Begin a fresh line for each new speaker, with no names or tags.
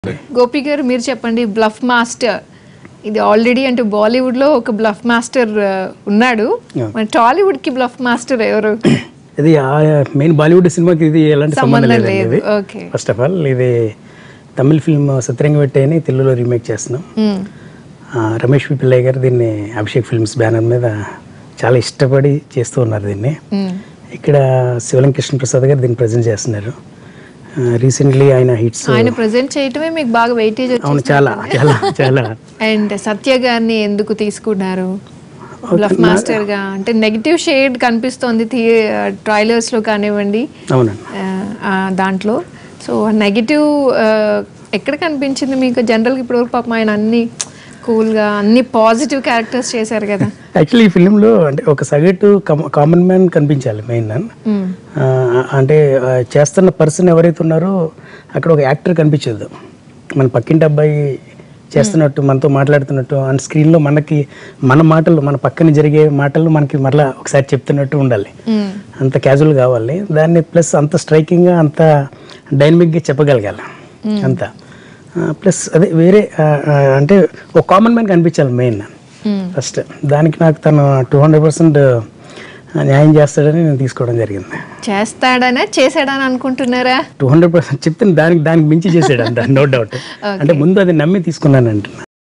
గోపి గారు మీరు చెప్పండి బ్లఫ్ మాస్టర్ ఇది ఆల్రెడీ అంటే బాలీవుడ్ లో ఒక బ్లఫ్ మాస్టర్ ఆ, ఉన్నాడు మన టాలీవుడ్ కి బ్లఫ్ మాస్టర్ ఎవరు
ఇది మెయిన్ బాలీవుడ్ సినిమాకి ఇది ఎలాంటి సంబంధం
సంబంధం
లేదండి
లేదు
ఇది
ఓకే
ఫస్ట్ ఆఫ్ ఆల్ ఇది తమిళ ఫిల్మ్ సత్యంగవెట్టి అని తెలుగులో రీమేక్ చేస్తున్నాం ఆ, రమేష్ పి పిల్లయ్య గారు దీన్ని అభిషేక్ ఫిల్మ్స్ బ్యానర్ మీద చాలా ఇష్టపడి చేస్తూ ఉన్నారు దీన్ని ఇక్కడ శివలం కృష్ణ ప్రసాద్ గారు దీన్ని ప్రజెంట్ చేస్తున్నారు రీసెంట్లీ ఆయన హిట్స్
ఆయన ప్రజెంట్ చేయటమే మీకు బాగా వెయిటేజ్
అవును చాలా చాలా చాలా
అండ్ సత్య గారిని ఎందుకు తీసుకున్నారు బ్లఫ్ మాస్టర్ గా అంటే నెగిటివ్ షేడ్ కనిపిస్తోంది ట్రైలర్స్ లో కానివ్వండి
అవునండి
ఆ, ఆ దాంట్లో సో నెగిటివ్ ఎక్కడ కనిపించింది మీకు జనరల్గా ఇప్పటివరకు పాపం ఆయన అన్ని కూల్గా అన్ని పాజిటివ్ క్యారెక్టర్స్ చేశారు కదా
యాక్చువల్లీ ఈ ఫిలింలో అంటే ఒక సగటు కామన్ మ్యాన్ కనిపించాలి మెయిన్
మ్మ్.
అంటే ఆ, చేస్తున్న పర్సన్ ఎవరైతే ఉన్నారో అక్కడ ఒక యాక్టర్ కనిపించదు మన పక్కింటి అబ్బాయి చేస్తున్నట్టు మనతో మాట్లాడుతున్నట్టు ఆన్ స్క్రీన్లో మనకి మన మాటలు మన పక్కన జరిగే మాటలు మనకి మరలా ఒకసారి చెప్తున్నట్టు ఉండాలి
మ్మ్.
అంత క్యాజువల్ కావాలి దాన్ని ప్లస్ అంత స్ట్రైకింగ్గా అంత డైనమిక్గా చెప్పగలగాలి అంత ప్లస్ అదే వేరే ఆ, ఆ, అంటే ఒక కామన్ మ్యాన్ కనిపించాలి మెయిన్
మ్మ్.
ఫస్ట్ దానికి నాకు తను టూ హండ్రెడ్ పర్సెంట్ న్యాయం చేస్తాడని నేను తీసుకోవడం జరిగింది
చేస్తాడనే చేశాడని అనుకుంటున్నారా
టూ హండ్రెడ్ పర్సెంట్ చెప్తే దానికి దానికి మించి చేసాడు అంత నో డౌట్ అంటే ముందు అది నమ్మి తీసుకున్నాను అంటున్నా